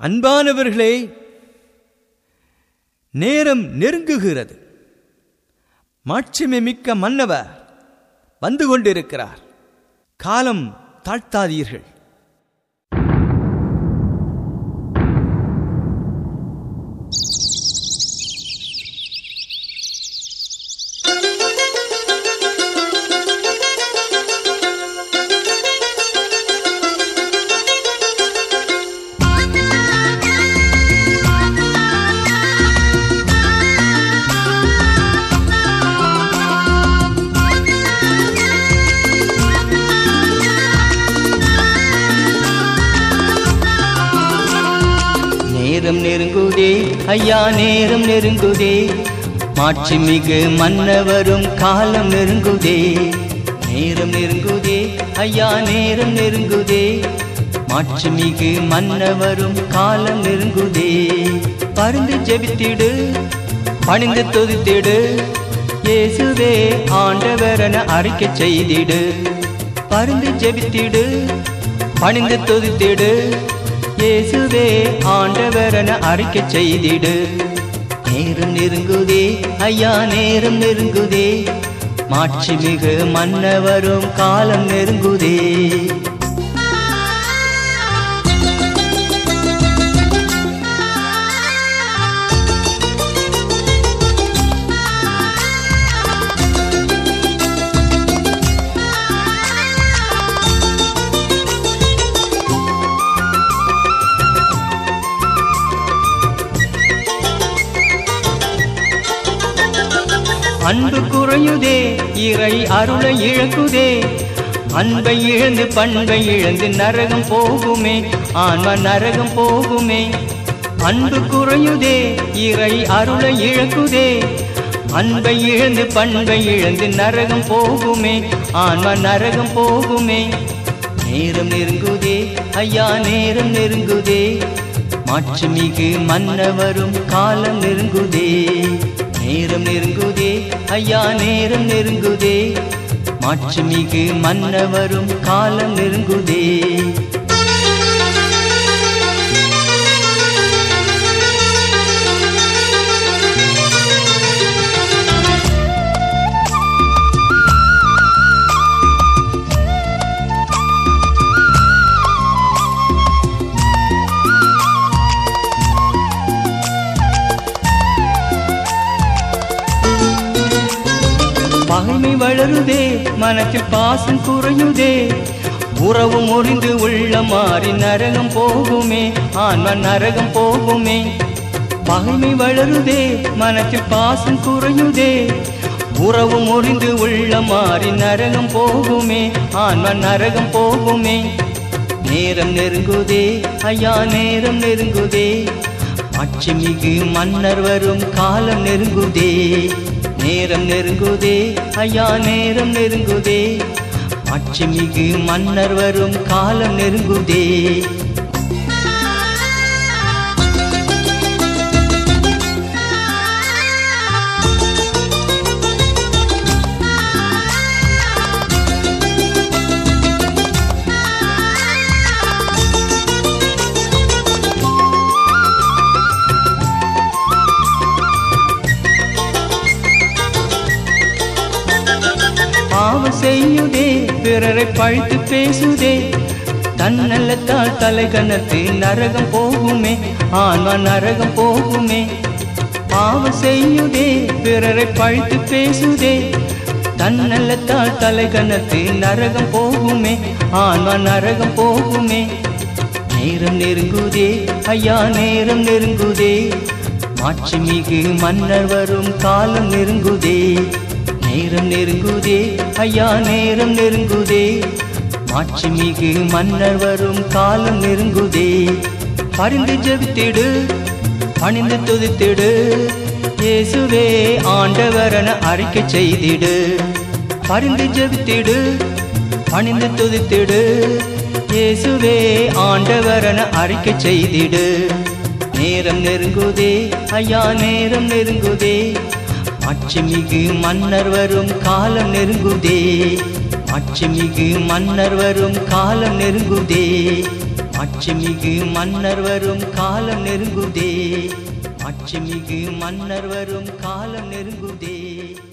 அன்பானவர்களே நேரம் நெருங்குகிறது மாட்சிமை மிக்க மன்னவர் வந்து கொண்டிருக்கிறார் காலம் தாழ்த்தாதீர்கள் நேரம் நெருங்குதே ஐயா நேரம் நெருங்குதே மாட்சிமிகு மன்னவரும் காலம் நெருங்குதே நேரம் நெருங்குதே ஐயா நேரம் நெருங்குதே மாட்சிமிகு மன்னவரும் காலம் நெருங்குதே பருந்து ஜெபித்திடு பணிந்து தொதித்திடு இயேசுவே ஆண்டவரென அறிக்கை செய்திடு பருந்து ஜெபித்திடு பணிந்து தொதித்திடு இயேசுவே ஆண்டவரென அறிக்கை செய்திடு நேரம் நெருங்குதே ஐயா நேரம் நெருங்குதே மாட்சிமிகு மன்னவரும் காலம் நெருங்குதே அன்பு குறையுதே இறை அருளை இழக்குதே அன்பை இழந்து பண்பை இழந்து நரகம் போகுமே ஆன்ம நரகம் போகுமே அன்பு குறையுதே இறை அருளை இழக்குதே அன்பை இழந்து பண்பை இழந்து நரகம் போகுமே ஆன்ம நரகம் போகுமே நேரம் நெருங்குதே ஐயா நேரம் நெருங்குதே மாட்சிமிகு மன்னவரும் காலம் நெருங்குதே நேரம் நெருங்குதே ஐயா நேரம் நெருங்குதே மாட்சிமிகு மன்னவரும் காலம் நெருங்குதே பகைமை வளருதே மனத்தில் பாசம் குறையுதே உறவு முறிந்து உள்ள மாறி நரகம் போகுமே ஆன்ம நரகம் போகுமே பகைமை வளருதே மனத்தில் பாசம் குறையுதே உறவு முறிந்து உள்ள மாறி நரகம் போகுமே ஆன்ம நரகம் போகுமே நேரம் நெருங்குதே ஐயா நேரம் நெருங்குதே அச்சமிகு மன்னர் வரும் காலம் நெருங்குதே நேரம் நெருங்குதே ஐயா நேரம் நெருங்குதே அச்சமிகு மன்னர் வரும் காலம் நெருங்குதே பாவம் செய்யுதே பிறரை பழித்து பேசுதே தன்னல்லத்தால் தலை கணத்து நரகம் போகுமே ஆன்மா நரகம் போகுமே பாவம் செய்யுதே பிறரை பழித்து பேசுதே தன்னல்லத்தால் தலை கணத்து நரகம் போகுமே ஆன்மா நரகம் போகுமே நேரம் நெருங்குதே ஐயா நேரம் நெருங்குதே மாட்சிமிகு மன்னர் வரும் காலம் நெருங்குதே நேரம் நெருங்குதே ஐயா நேரம் நெருங்குதே மாட்சிமிகு மன்னர் வரும் காலம் நெருங்குதே பரிந்து ஜெபித்திடு பணிந்து துதித்திடு இயேசுவே ஆண்டவரென அறிக்கை செய்திடு பரிந்து ஜெபித்திடு பணிந்து துதித்திடு இயேசுவே ஆண்டவரென அறிக்கை செய்திடு நேரம் நெருங்குதே ஐயா நேரம் நெருங்குதே அச்சமிகு மன்னர் வரும் காலம் நெருங்குதே அச்சமிகு மன்னர் வரும் காலம் நெருங்குதே மாட்சிமிகு மன்னர் வரும் காலம் நெருங்குதே மாட்சிமிகு மன்னர் வரும் காலம் நெருங்குதே